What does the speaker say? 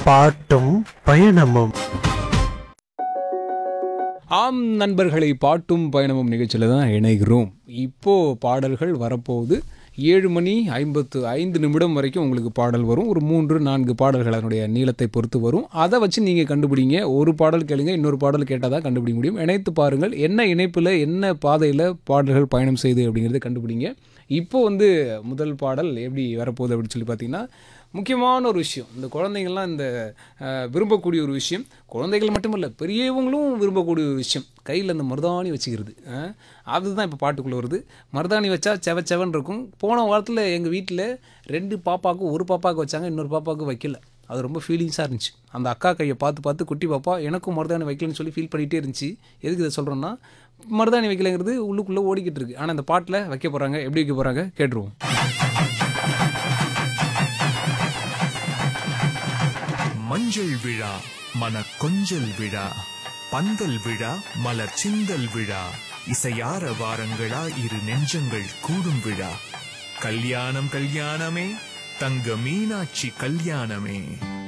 பாட்டும் பயணமும் ஆம் நண்பர்களை பாட்டும் பயணமும் நிகழ்ச்சியில் தான் இணைகிறோம் இப்போ பாடல்கள் வரப்போகுது ஏழு மணி ஐம்பத்து ஐந்து நிமிடம் வரைக்கும் உங்களுக்கு பாடல் வரும் ஒரு மூன்று நான்கு பாடல்கள் அதனுடைய நீளத்தை பொறுத்து வரும் அதை வச்சு நீங்கள் கண்டுபிடிங்க ஒரு பாடல் கேளுங்க இன்னொரு பாடல் கேட்டால் தான் கண்டுபிடிக்க முடியும் இணைத்து பாருங்கள் என்ன இணைப்பில் என்ன பாதையில் பாடல்கள் பயணம் செய்யுது அப்படிங்கிறத கண்டுபிடிங்க இப்போ வந்து முதல் பாடல் எப்படி வரப்போகுது அப்படின்னு சொல்லி பார்த்தீங்கன்னா முக்கியமான ஒரு விஷயம் இந்த குழந்தைங்கள்லாம் இந்த அஹ், விரும்பக்கூடிய ஒரு விஷயம் குழந்தைகள் மட்டுமல்ல பெரியவங்களும் விரும்பக்கூடிய ஒரு விஷயம் கையில் அந்த மருதாணி வச்சுக்கிறது அஹ், அதுதான் இப்போ பாட்டுக்குள்ளே வருது மருதாணி வச்சா செவ செவன் இருக்கும் போன வாரத்தில் எங்கள் வீட்டில் ரெண்டு பாப்பாவுக்கு ஒரு பாப்பாவுக்கு வச்சாங்க இன்னொரு பாப்பாவுக்கு வைக்கல அது ரொம்ப ஃபீலிங்ஸாக இருந்துச்சு அந்த அக்கா கையை பார்த்து பார்த்து குட்டி பாப்பா எனக்கும் மருதாணி வைக்கலன்னு சொல்லி ஃபீல் பண்ணிகிட்டே இருந்துச்சு எதுக்கு இதை சொல்கிறோன்னா மருதாணி வைக்கலைங்கிறது உள்ளுக்குள்ளே ஓடிக்கிட்டு இருக்கு ஆனால் இந்த பாட்டில் வைக்க போகிறாங்க எப்படி வைக்க போகிறாங்க கேட்டுருவோம் மஞ்சள் விழா மன கொஞ்சல் விழா பந்தல் விழா மலர் சிந்தல் விழா இசையார வாரங்களா இரு நெஞ்சங்கள் கூடும் விழா கல்யாணம் கல்யாணமே தங்க மீனாட்சி கல்யாணமே